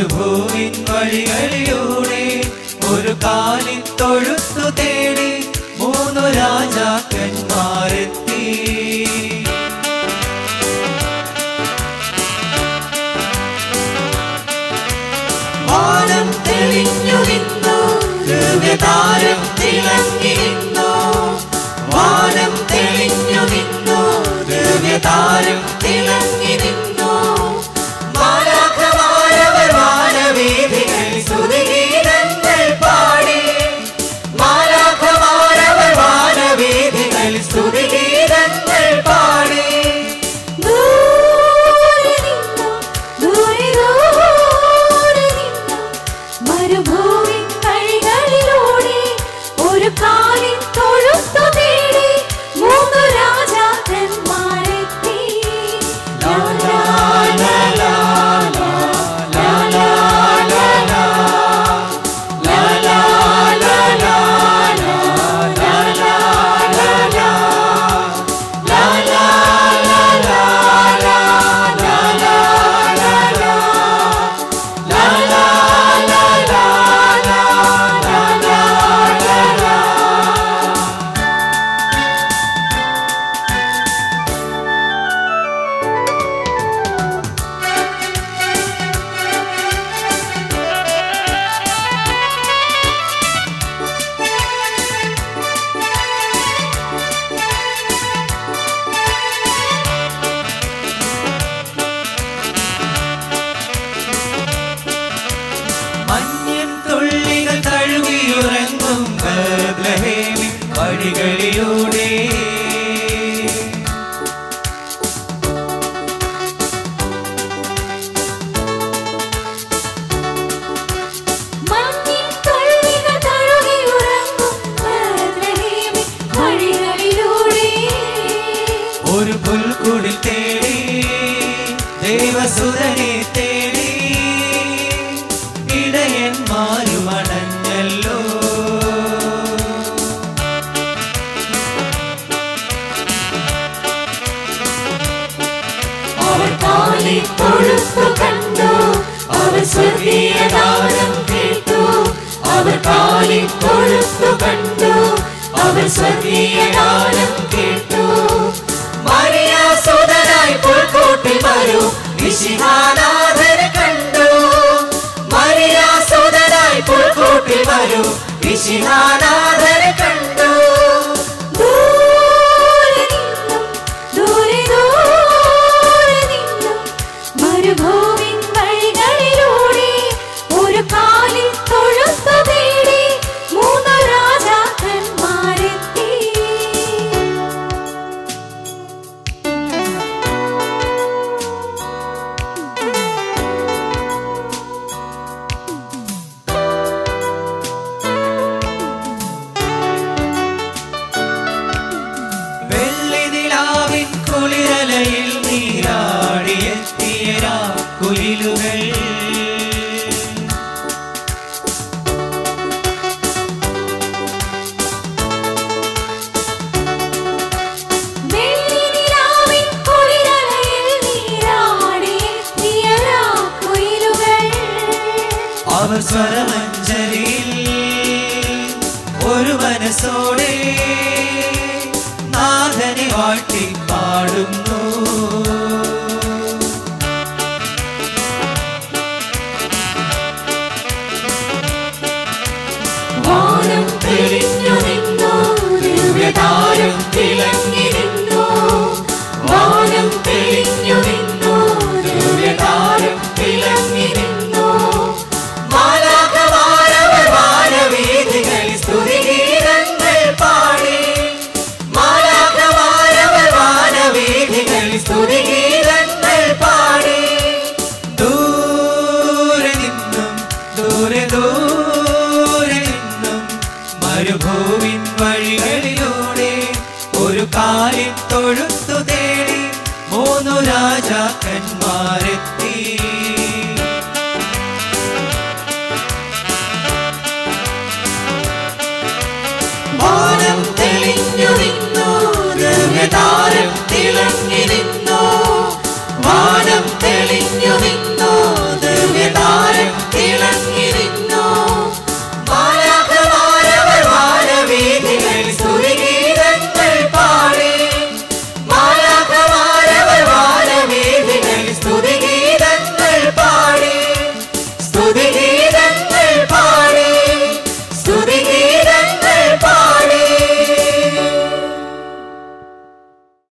മരുഭൂവിൻ വഴികളിലൂടെ ഒരു കാലിൽ തൊഴുത്തു തേടി മൂന്നു രാജാക്കന്മാരെത്തി വാനം തെളിഞ്ഞു നിന്നു ദിവ്യതാരം തിളങ്ങി നിന്നു വാനം തെളിഞ്ഞു നിന്നു ദിവ്യതാരം തിളങ്ങി നിന്നു മാലാഖമാരവർ വാനവീഥികൾ സ്തുതിഗീതങ്ങൾ പാടി മാലാഖമാരവർ വാനവീഥികൾ സ്തുതിഗീതങ്ങൾ പാടി ദൂരെ നിന്നു, ദൂരെ ദൂരെ നിന്നു, മരുഭൂമിൻ വഴികളിലൂടെ ഒരു കാലിൻ തൊഴുത്തു തേടി മൂന്നു രാജാക്കന്മാരെത്തി. ലാ, ലാ, ലാ, ലാ, ലാ, ലാ, ലാ, ലാ, ലാ. ലാ, ലാ, ലാ, ലാ, ലാ, ലാ, ലാ, ലാ, ലാ. ലാ, ലാ, ലാ, ലാ, ലാ, ലാ, ലാ, ലാ, ലാ. ലാ, ലാ, ലാ, ലാ, ലാ, ലാ, ലാ, ലാ, ലാ. മഞ്ഞൻ തുള്ളികൾ തഴുകിയുറങ്ങും ബേത്ലഹേമിൻ വഴികളിലൂടെ മഞ്ഞിൻ തുള്ളികൾ തഴുകിയുറങ്ങും ബേത്ലഹേമിൻ വഴികളിലൂടെ ഒരു പുൽക്കുടിൽ തേടി ദേവസുരനെ തേടി ഇടയന്മാരും അണഞ്ഞല്ലോ അവർ കാലി തൊഴുത്തു കണ്ടു അവർ സ്വർഗീയ ദാനം കേട്ടു അവർ കാലി തൊഴുത്തു കണ്ടു അവർ സ്വർഗീയ ദാനം കേട്ടു മറിയാസുതനായി പുൽക്കൂട്ടിൽ വരൂ വിശിഹാനാഥനെ കണ്ടു മറിയാസുതനായി പുൽക്കൂട്ടിൽ വരൂ വിശിഹാനാഥനെ കണ്ടു ദൂരെ നിന്നും ദൂരെ ദൂരെ നിന്നും മരുഭൂമിൻ വഴികളിലൂടെ ഒരു കാലിൽ തൊഴുത്തു തേടി മൂന്ന് രാജാക്കന്മാരെത്തി വെള്ളി നിലാവിൻ കുളിരലയിൽ നീരാടിയെത്തിയ കുയിലുകൾ വെള്ളിനിലാവിൻ കുളിരലയിൽ നീരാടിയെത്തിയ രാക്കുയിലുകൾ. അവർ സ്വരമഞ്ജലിയിൽ ഒരു മനസ്സോടെ നാഥനെ വാട്ടി പാടുന്നു വാനം തെളിഞ്ഞു നിന്നു, ദിവ്യതാരം തിളങ്ങി നിന്നു. വാനം തെളിഞ്ഞു നിന്നു, ദിവ്യതാരം തിളങ്ങി നിന്നു. മാലാഖമാരവർ വാനവീഥികളിൽ സ്തുതിഗീതങ്ങൾ പാടി മാലാഖമാരവർ വാനവീഥികളിൽ സ്തുതിഗീതങ്ങൾ പാടി ദൂരെ നിന്നും ദൂരെ ദൂരെ നിന്നും മരുഭൂവിൻ വഴികളിലൂടെ ഒരു കാലിൽ തൊഴുത്തു തേടി മൂന്നു രാജാക്കന്മാരെത്തി